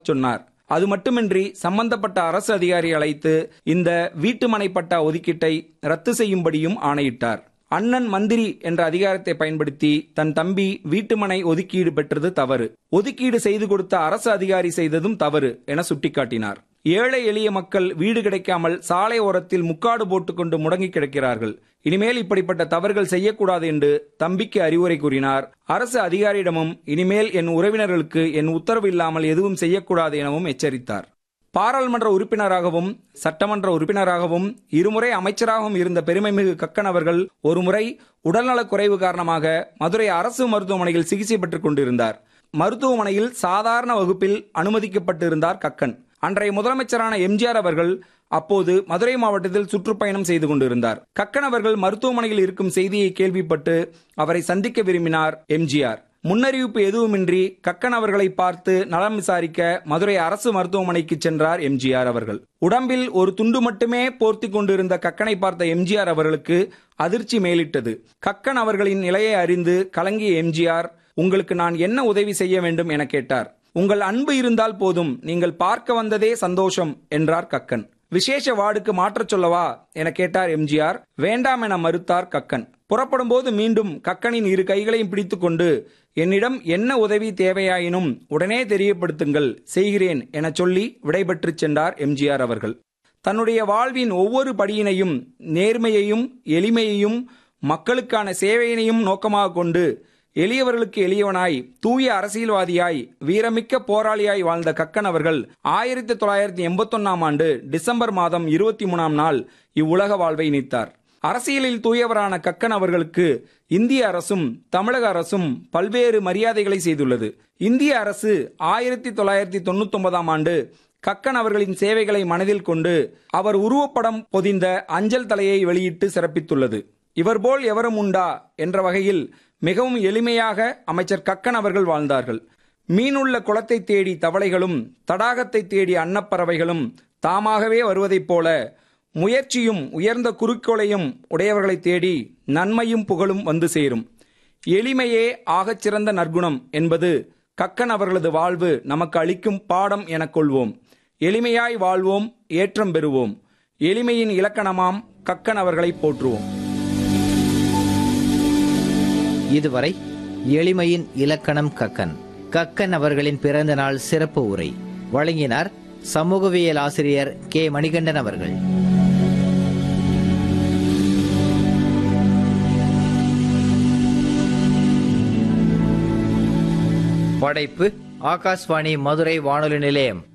சொன்னார் அது மட்டுமின்றி சம்பந்தப்பட்ட அரசு அதிகாரி அழைத்து இந்த வீட்டுமனை பட்டா ஒதுக்கீட்டை ரத்து செய்யும்படியும் ஆணையிட்டார் அண்ணன் மந்திரி என்ற அதிகாரத்தை பயன்படுத்தி தன் தம்பி வீட்டுமனை ஒதுக்கீடு பெற்றது தவறு ஒதுக்கீடு செய்து கொடுத்த அரசு அதிகாரி செய்ததும் தவறு என சுட்டிக்காட்டினார் ஏழை எளிய மக்கள் வீடு கிடைக்காமல் சாலை ஓரத்தில் முக்காடு போட்டுக்கொண்டு முடங்கி கிடக்கிறார்கள் இனிமேல் இப்படிப்பட்ட தவறுகள் செய்யக்கூடாது என்று தம்பிக்கு அறிவுரை கூறினார் அரசு அதிகாரியிடமும் இனிமேல் என் உறவினர்களுக்கு என் உத்தரவு இல்லாமல் எதுவும் செய்யக்கூடாது எனவும் எச்சரித்தார் பாராளுமன்ற உறுப்பினராகவும் சட்டமன்ற உறுப்பினராகவும் இருமுறை அமைச்சராகவும் இருந்த பெருமைமிகு கக்கன் அவர்கள் ஒருமுறை உடல்நலக் குறைவு காரணமாக மதுரை அரசு மருத்துவமனையில் சிகிச்சை பெற்றுக் கொண்டிருந்தார் மருத்துவமனையில் சாதாரண வகுப்பில் அனுமதிக்கப்பட்டிருந்தார் கக்கன் அன்றைய முதலமைச்சரான எம்ஜிஆர் அவர்கள் அப்போது மதுரை மாவட்டத்தில் சுற்றுப்பயணம் செய்து கொண்டிருந்தார் கக்கன் அவர்கள் மருத்துவமனையில் இருக்கும் செய்தியை கேள்விப்பட்டு அவரை சந்திக்க விரும்பினார் எம்ஜிஆர் முன்னறிவிப்பு எதுவுமின்றி கக்கன் அவர்களை பார்த்து நலம் விசாரிக்க மதுரை அரசு மருத்துவமனைக்கு சென்றார் எம்ஜிஆர் அவர்கள் உடம்பில் ஒரு துண்டு மட்டுமே போர்த்தி கொண்டிருந்த கக்கனை பார்த்த எம்ஜிஆர் அவர்களுக்கு அதிர்ச்சி மேலிட்டது கக்கன் அவர்களின் நிலையை அறிந்து கலங்கிய எம்ஜிஆர் உங்களுக்கு நான் என்ன உதவி செய்ய வேண்டும் என கேட்டார் உங்கள் அன்பு இருந்தால் போதும் நீங்கள் பார்க்க வந்ததே சந்தோஷம் என்றார் கக்கன் விசேஷ வார்டுக்கு மாற்றச் சொல்லவா என கேட்டார் எம்ஜிஆர் வேண்டாம் என மறுத்தார் கக்கன் புறப்படும் போது மீண்டும் கக்கனின் இரு கைகளையும் பிடித்துக்கொண்டு என்னிடம் என்ன உதவி தேவையாயினும் உடனே தெரியப்படுத்துங்கள் செய்கிறேன் என சொல்லி விடைபெற்று சென்றார் எம்ஜிஆர் அவர்கள் தன்னுடைய வாழ்வின் ஒவ்வொரு படியினையும் நேர்மையையும் எளிமையையும் மக்களுக்கான சேவையினையும் நோக்கமாக கொண்டு எளியவர்களுக்கு எளியவனாய் தூய அரசியல்வாதியாய் வீரமிக்க போராளியாய் வாழ்ந்த கக்கன் அவர்கள் ஆயிரத்தி தொள்ளாயிரத்தி எண்பத்தொன்னாம் ஆண்டு டிசம்பர் மாதம் இருபத்தி மூணாம் நாள் இவ்வுலக வாழ்வை நீத்தார் அரசியலில் தூயவரான கக்கன் அவர்களுக்கு இந்திய அரசும் தமிழக அரசும் பல்வேறு மரியாதைகளை செய்துள்ளது இந்திய அரசு ஆயிரத்தி தொள்ளாயிரத்தி தொண்ணூத்தி ஒன்பதாம் ஆண்டு கக்கன் அவர்களின் சேவைகளை மனதில் கொண்டு அவர் உருவப்படம் பொதிந்த அஞ்சல் தலையை வெளியிட்டு சிறப்பித்துள்ளது இவர் போல் எவரும் உண்டா என்ற வகையில் மிகவும் எளிமையாக அமைச்சர் கக்கன் அவர்கள் வாழ்ந்தார்கள் மீனுள்ள குளத்தை தேடி தவளைகளும் தடாகத்தை தேடி அன்னப்பறவைகளும் தாமாகவே வருவதைப் போல முயற்சியும் உயர்ந்த குறிக்கோளையும் உடையவர்களை தேடி நன்மையும் புகழும் வந்து சேரும் எளிமையே ஆகச் சிறந்த நற்குணம் என்பது கக்கன் அவர்களது வாழ்வு நமக்கு அளிக்கும் பாடம் எனக் கொள்வோம் எளிமையாய் வாழ்வோம் ஏற்றம் பெறுவோம் எளிமையின் இலக்கணமாம் கக்கன் அவர்களை போற்றுவோம் இதுவரை எளிமையின் இலக்கணம் கக்கன் கக்கன் அவர்களின் பிறந்த நாள் சிறப்பு உரை வழங்கினார் சமூகவியல் ஆசிரியர் கே மணிகண்டன் அவர்கள் படைப்பு ஆகாஷ்வாணி மதுரை வானொலி நிலையம்